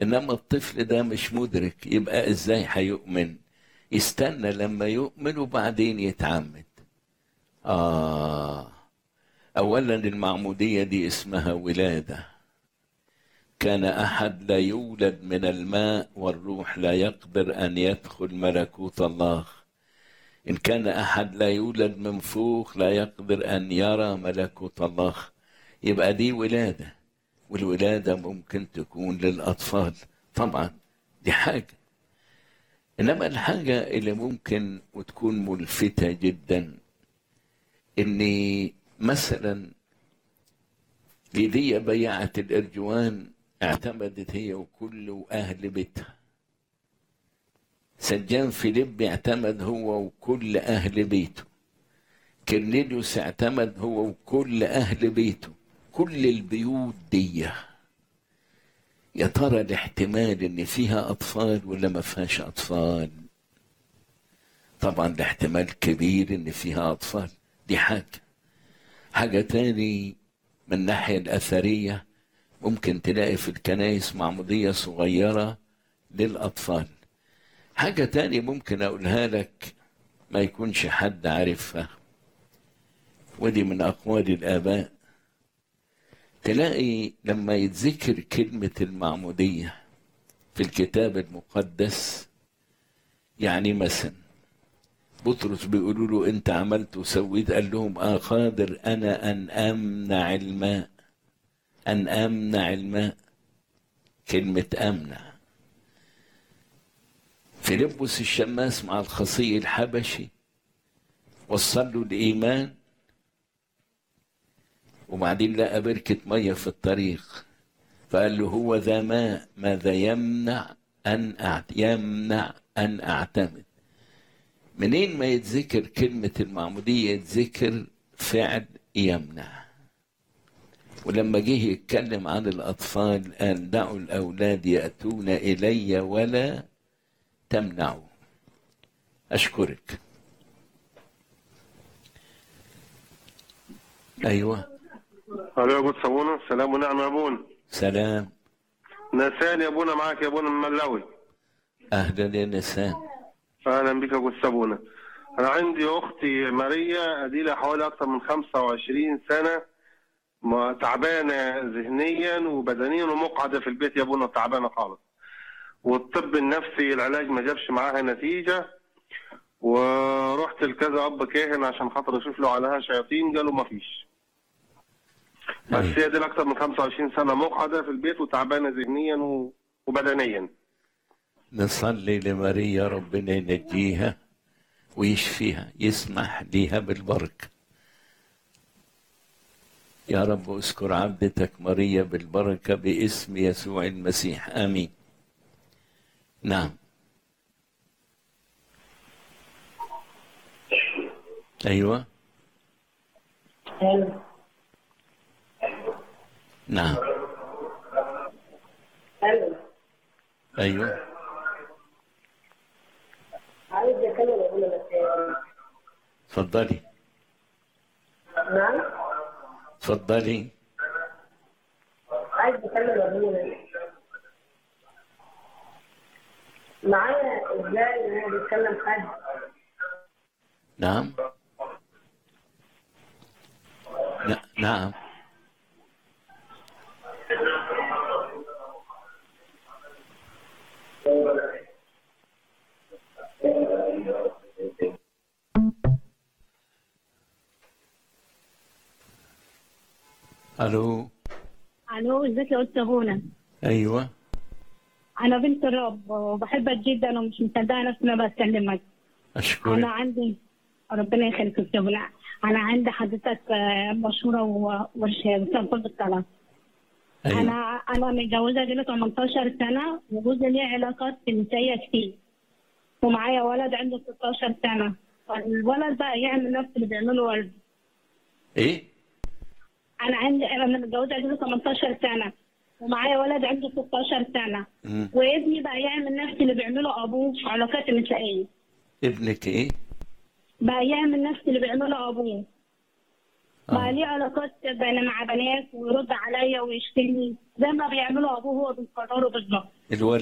انما الطفل ده مش مدرك يبقى ازاي هيؤمن يستنى لما يؤمن وبعدين يتعمد اه اولا المعموديه دي اسمها ولاده كان احد لا يولد من الماء والروح لا يقدر ان يدخل ملكوت الله ان كان احد لا يولد من فوق لا يقدر ان يرى ملكوت الله يبقى دي ولاده والولاده ممكن تكون للاطفال طبعا دي حاجه انما الحاجه اللي ممكن وتكون ملفته جدا ان مثلا ليديا بيعة الارجوان اعتمدت هي وكل اهل بيتها سجان فيليب اعتمد هو وكل اهل بيته كرنيليوس اعتمد هو وكل اهل بيته كل البيوت دي يا ترى الاحتمال ان فيها اطفال ولا ما فيهاش اطفال طبعا الاحتمال كبير ان فيها اطفال دي حاجه حاجه تاني من الناحيه الاثريه ممكن تلاقي في الكنائس معموديه صغيره للاطفال حاجه تاني ممكن اقولها لك ما يكونش حد عارفها ودي من اقوال الاباء تلاقي لما يتذكر كلمة المعمودية في الكتاب المقدس يعني مثلا بطرس بيقولوا له انت عملت وسويت قال لهم اه قادر انا ان امنع الماء ان امنع الماء كلمة امنع فيلبس الشماس مع الخصي الحبشي وصل له الايمان وبعدين لقى بركة مية في الطريق فقال له هو ذا ماء ماذا يمنع أن أعت... يمنع أن أعتمد منين ما يتذكر كلمة المعمودية يتذكر فعل يمنع ولما جه يتكلم عن الأطفال قال دعوا الأولاد يأتون إلي ولا تمنعوا أشكرك أيوه الو يا ابو صابونه سلام ونعم يا ابونا سلام نسان يا ابونا معاك يا ابونا من ملاوي أهلا يا نسان اهلا بك يا ابو صابونه انا عندي اختي ماريا ادي لها حوالي اكثر من 25 سنه ما- تعبانه ذهنيا وبدنيا ومقعده في البيت يا ابونا تعبانه خالص والطب النفسي العلاج ما جابش معاها نتيجه ورحت لكذا اب كاهن عشان خاطر اشوف له عليها شياطين قالوا ما فيش بس أيوة. هي دي اكثر من 25 سنه مقعده في البيت وتعبانه ذهنيا و- وبدنيا نصلي لماريا ربنا ينجيها ويشفيها يسمح ليها بالبركة يا رب اذكر عبدتك ماريا بالبركة باسم يسوع المسيح آمين نعم أيوة ايوه نعم ايوه أيوة عايز اتكلم ابونا بس تفضلي نعم تفضلي عايز اتكلم ابونا معايا ازاي ان هو بيتكلم حد نعم ن- نعم الو الو ازيك يا استاذ غنى ايوه انا بنت الرب وبحبك جدا ومش مصدقه نفسي ما بكلمك انا اشكرك عندي ربنا يخليك يا استاذ غنى انا عندي حضرتك آه، مشهوره ومستقبل بالطلاق ايوه انا انا متجوزه دي 18 سنه وجوزي ليه علاقات جنسيه كتير ومعايا ولد عنده 16 سنه الولد بقى يعمل نفس اللي بيعمله والده ايه انا عندي انا متجوزه دي 18 سنه ومعايا ولد عنده 16 سنه مم. وابني بقى يعمل نفس اللي بيعمله ابوه في علاقات النسائيه ابنك ايه بقى يعمل نفس اللي بيعمله ابوه بقى ليه علاقات بين مع بنات ويرد عليا ويشتمني زي ما بيعملوا ابوه هو بيقرروا بالظبط الولد